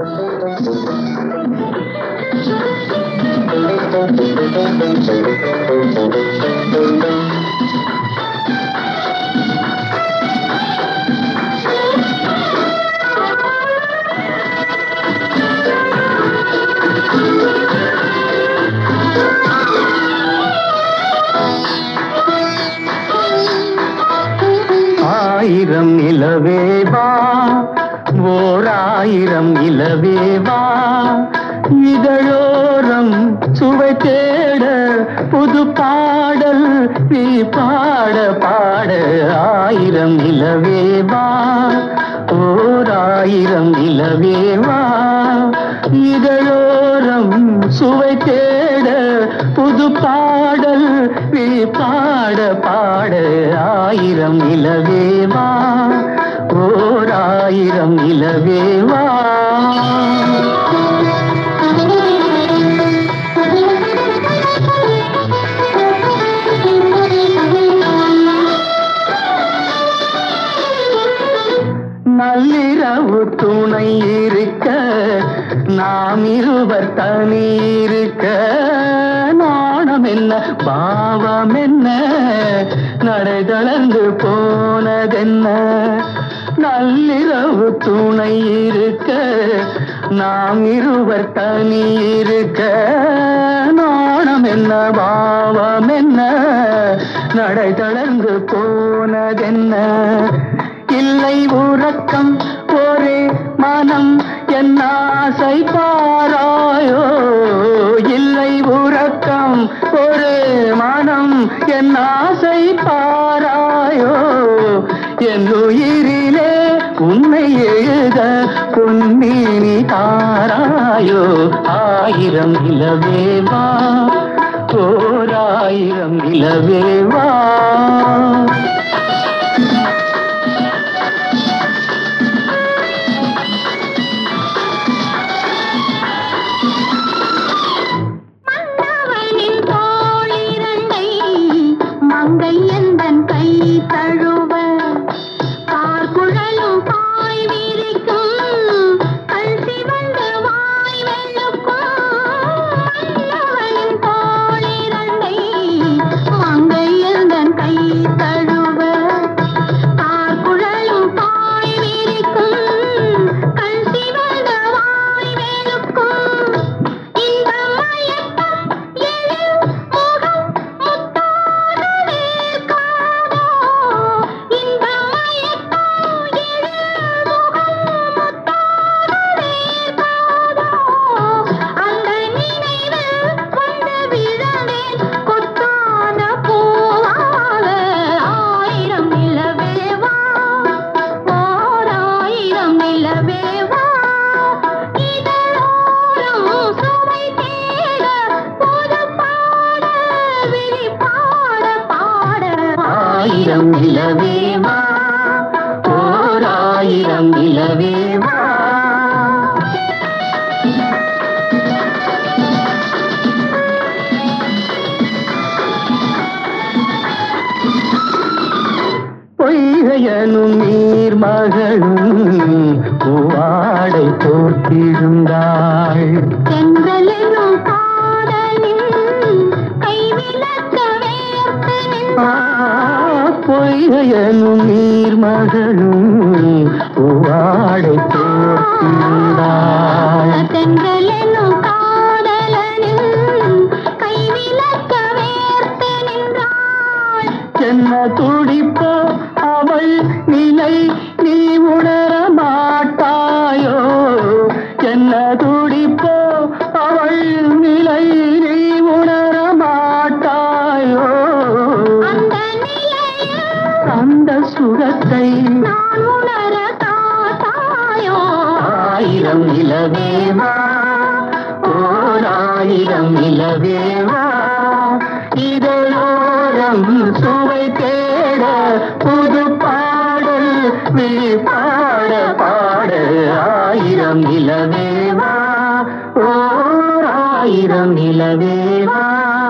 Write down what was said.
ஆயிரம் நிலவேவா ஓர் ஆயிரம் இலவேவா இதழோரம் சுவை தேட புது பாடல் நீ பாட பாட ஆயிரம் நிலவேவா ஓர் ஆயிரம் நிலவேவா இதழோரம் சுவை தேட புது பாடல் நீ பாட பாட ஆயிரம் நிலவேவா ஓர் ஆயிரம் நிலவேவா நள்ளிரவு துணை இருக்க நாம் இருவர் தனி இருக்க நாணம் என்ன பாவம் என்ன நடை தளர்ந்து போனதென்ன நள்ளிரவு துணை இருக்க நாம் இருவர் தனி இருக்க நாணம் என்ன பாவம் என்ன நடை தளர்ந்து போனதென்ன இல்லை உறக்கம் ஒரே மனம் என் ஆசை பாராயோ இல்லை உறக்கம் ஒரு மனம் என் ஆசை பாராயோ என் உயிரிலே உன்னை எழுத பொன்மேனி தாராயோ ஆயிரம் இலவேவா ஓர் ஆயிரம் இலவேவா மன்னவனின் தோளிரண்டை மங்கை எந்தன் கை தழுவ பார்க்குழலும் பாய் விரிக்கும் கண் சிவந்து வாய் வெளுக்கும் மன்னவனின் தோளிரண்டை மங்கை எந்தன் கை தழுவ பார்க்குழலும் பாய் விரிக்கும் கண் சிவந்து வாய் வெளுக்கும் இந்த மயக்கம் எழில் முகம் முத்தாரவே காதோ இந்த மயக்கம் எழில் முகம் முத்தாரவே காதோ அந்த நினைவில் வந்து விழவேன் கொத்தான பூவாக ஆயிரம் நிலவேவா ஓர் ஆயிரம் நிலவேவா இதழோரம் சுவை தேட புது பாட விழி பாட பாட ஆயிரம் இலவேவா ஓர் ஆயிரம் இலவேவா பொய்கையனும் நீர் மகளும் பூவாடை போர்த்திருந்தாள் தென்றலெனும் காதலின் கைவிளக்க வேர்த்து ஆ, நின்றாள் பொய்கையனும் நீர் மகளும் பூவாடை போர்த்திருந்தாள் தென்றலெனும் காதலனின் கைவிளக்க வேர்த்து நின்றாள் என்ன துடிப்போ அவள் நிலை நீ உணர மாட்டாயோ என்ன துடிப்போ அவள் நிலை நீ உணர மாட்டாயோ அந்த நிலையில் அந்த சுகத்தை நான் உணர காட்டாயோ ஆயிரம் இலவேவா ஓர் ஆயிரம் இலவேவா இதழோரம் சுவை தேட புது பாடல் விழி பாட பாட ஆயிரம் இலவேவா ஓர் ஆயிரம் இலவேவா